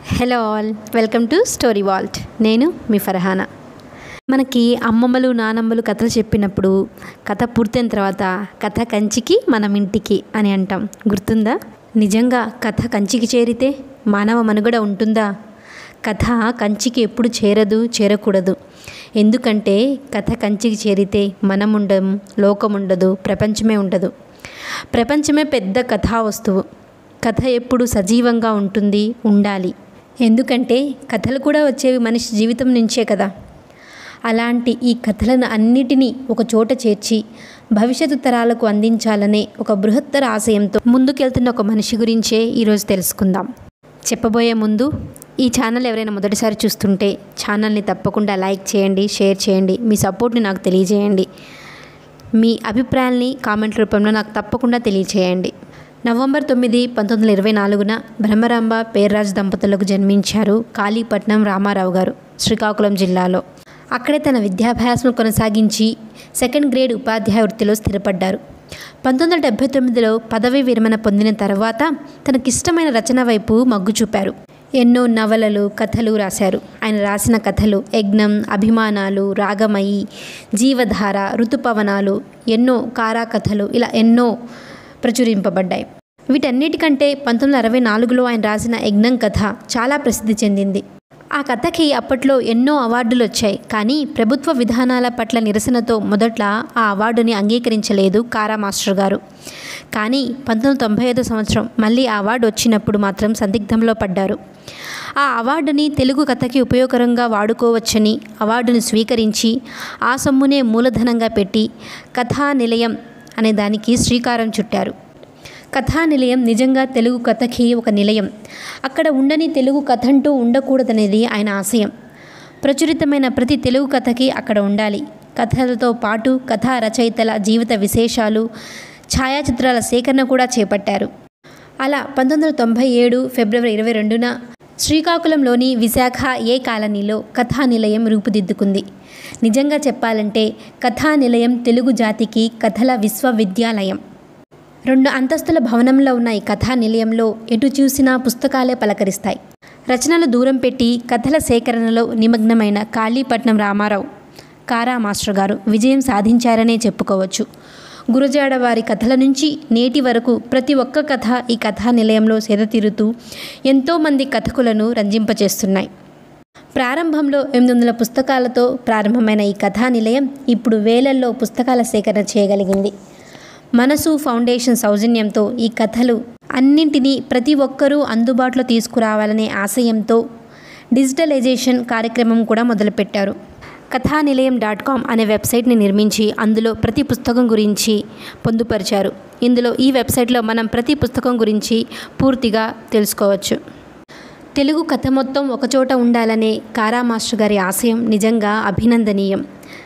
hello all welcome to story vault నేను మీ ఫర్హానా మనకి అమ్మమ్మలు నానమ్మలు కథలు చెప్పినప్పుడు కథ పూర్తయిన తర్వాత కథ కంచికి మనం ఇంటికి అని అంటాం గుర్తుందా నిజంగా కథ కంచికి చేరితే మానవ మనుగడ ఉంటుందా కథ కంచికి ఎప్పుడు చేరదు చేరకూడదు ఎందుకంటే కథ కంచికి చేరితే మనం ఉండం లోకం ఉండదు ప్రపంచమే ఉండదు ప్రపంచమే పెద్ద కథా వస్తువు కథ ఎప్పుడు సజీవంగా ఉంటుంది ఉండాలి ఎందుకంటే కథలు కూడా వచ్చేవి మనిషి జీవితం నుంచే కదా అలాంటి ఈ కథలను అన్నిటినీ ఒక చోట చేర్చి భవిష్యత్తు తరాలకు అందించాలనే ఒక బృహత్తర ఆశయంతో ముందుకెళ్తున్న ఒక మనిషి గురించే ఈరోజు తెలుసుకుందాం చెప్పబోయే ముందు ఈ ఛానల్ ఎవరైనా మొదటిసారి చూస్తుంటే ఛానల్ని తప్పకుండా లైక్ చేయండి షేర్ చేయండి మీ సపోర్ట్ని నాకు తెలియజేయండి మీ అభిప్రాయాల్ని కామెంట్ రూపంలో నాకు తప్పకుండా తెలియచేయండి నవంబర్ తొమ్మిది పంతొమ్మిది వందల ఇరవై నాలుగున బ్రహ్మరాంబ పేర్రాజ్ దంపతులకు జన్మించారు కాళీపట్నం రామారావు గారు శ్రీకాకుళం జిల్లాలో అక్కడే తన విద్యాభ్యాసం కొనసాగించి సెకండ్ గ్రేడ్ ఉపాధ్యాయ వృత్తిలో స్థిరపడ్డారు పంతొమ్మిది వందల డెబ్బై తొమ్మిదిలో పదవీ విరమణ పొందిన తర్వాత తనకిష్టమైన రచన వైపు మొగ్గు చూపారు ఎన్నో నవలలు కథలు రాశారు ఆయన రాసిన కథలు యజ్ఞం అభిమానాలు రాగమయి జీవధార ఋతుపవనాలు ఎన్నో కారా కథలు ఇలా ఎన్నో ప్రచురింపబడ్డాయి వీటన్నిటికంటే పంతొమ్మిది వందల అరవై నాలుగులో ఆయన రాసిన యజ్ఞం కథ చాలా ప్రసిద్ధి చెందింది ఆ కథకి అప్పట్లో ఎన్నో అవార్డులు వచ్చాయి కానీ ప్రభుత్వ విధానాల పట్ల నిరసనతో మొదట్ల ఆ అవార్డుని అంగీకరించలేదు కారా మాస్టర్ గారు కానీ పంతొమ్మిది వందల తొంభై ఐదో సంవత్సరం మళ్ళీ ఆ అవార్డు వచ్చినప్పుడు మాత్రం సందిగ్ధంలో పడ్డారు ఆ అవార్డుని తెలుగు కథకి ఉపయోగకరంగా వాడుకోవచ్చని అవార్డుని స్వీకరించి ఆ సొమ్మునే మూలధనంగా పెట్టి కథా నిలయం అనే దానికి శ్రీకారం చుట్టారు కథా నిలయం నిజంగా తెలుగు కథకి ఒక నిలయం అక్కడ ఉండని తెలుగు కథ అంటూ ఉండకూడదనేది ఆయన ఆశయం ప్రచురితమైన ప్రతి తెలుగు కథకి అక్కడ ఉండాలి కథలతో పాటు కథా రచయితల జీవిత విశేషాలు ఛాయాచిత్రాల సేకరణ కూడా చేపట్టారు అలా పంతొమ్మిది వందల తొంభై ఏడు ఫిబ్రవరి ఇరవై రెండున శ్రీకాకుళంలోని విశాఖ ఏ కాలనీలో కథా నిలయం రూపుదిద్దుకుంది నిజంగా చెప్పాలంటే కథా నిలయం తెలుగు జాతికి కథల విశ్వవిద్యాలయం రెండు అంతస్తుల భవనంలో ఉన్న ఈ కథా నిలయంలో ఎటు చూసినా పుస్తకాలే పలకరిస్తాయి రచనలు దూరం పెట్టి కథల సేకరణలో నిమగ్నమైన కాళీపట్నం రామారావు కారా మాస్టర్ గారు విజయం సాధించారనే చెప్పుకోవచ్చు గురజాడ వారి కథల నుంచి నేటి వరకు ప్రతి ఒక్క కథ ఈ కథా నిలయంలో సేదతీరుతూ ఎంతోమంది కథకులను రంజింపచేస్తున్నాయి ప్రారంభంలో ఎనిమిది వందల పుస్తకాలతో ప్రారంభమైన ఈ కథా నిలయం ఇప్పుడు వేలల్లో పుస్తకాల సేకరణ చేయగలిగింది మనసు ఫౌండేషన్ సౌజన్యంతో ఈ కథలు అన్నింటినీ ప్రతి ఒక్కరూ అందుబాటులో తీసుకురావాలనే ఆశయంతో డిజిటలైజేషన్ కార్యక్రమం కూడా మొదలుపెట్టారు కథానిలయం డాట్ కామ్ అనే వెబ్సైట్ని నిర్మించి అందులో ప్రతి పుస్తకం గురించి పొందుపరిచారు ఇందులో ఈ వెబ్సైట్లో మనం ప్రతి పుస్తకం గురించి పూర్తిగా తెలుసుకోవచ్చు తెలుగు కథ మొత్తం ఒకచోట ఉండాలనే కారా మాస్టర్ గారి ఆశయం నిజంగా అభినందనీయం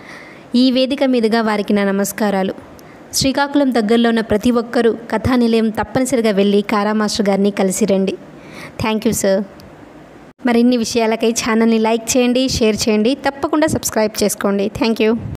ఈ వేదిక మీదుగా వారికి నా నమస్కారాలు శ్రీకాకుళం దగ్గరలో ఉన్న ప్రతి ఒక్కరూ కథానిలయం తప్పనిసరిగా వెళ్ళి కారా మాస్టర్ గారిని కలిసి రండి థ్యాంక్ యూ సార్ మరిన్ని విషయాలకై ఛానల్ని లైక్ చేయండి షేర్ చేయండి తప్పకుండా సబ్స్క్రైబ్ చేసుకోండి థ్యాంక్ యూ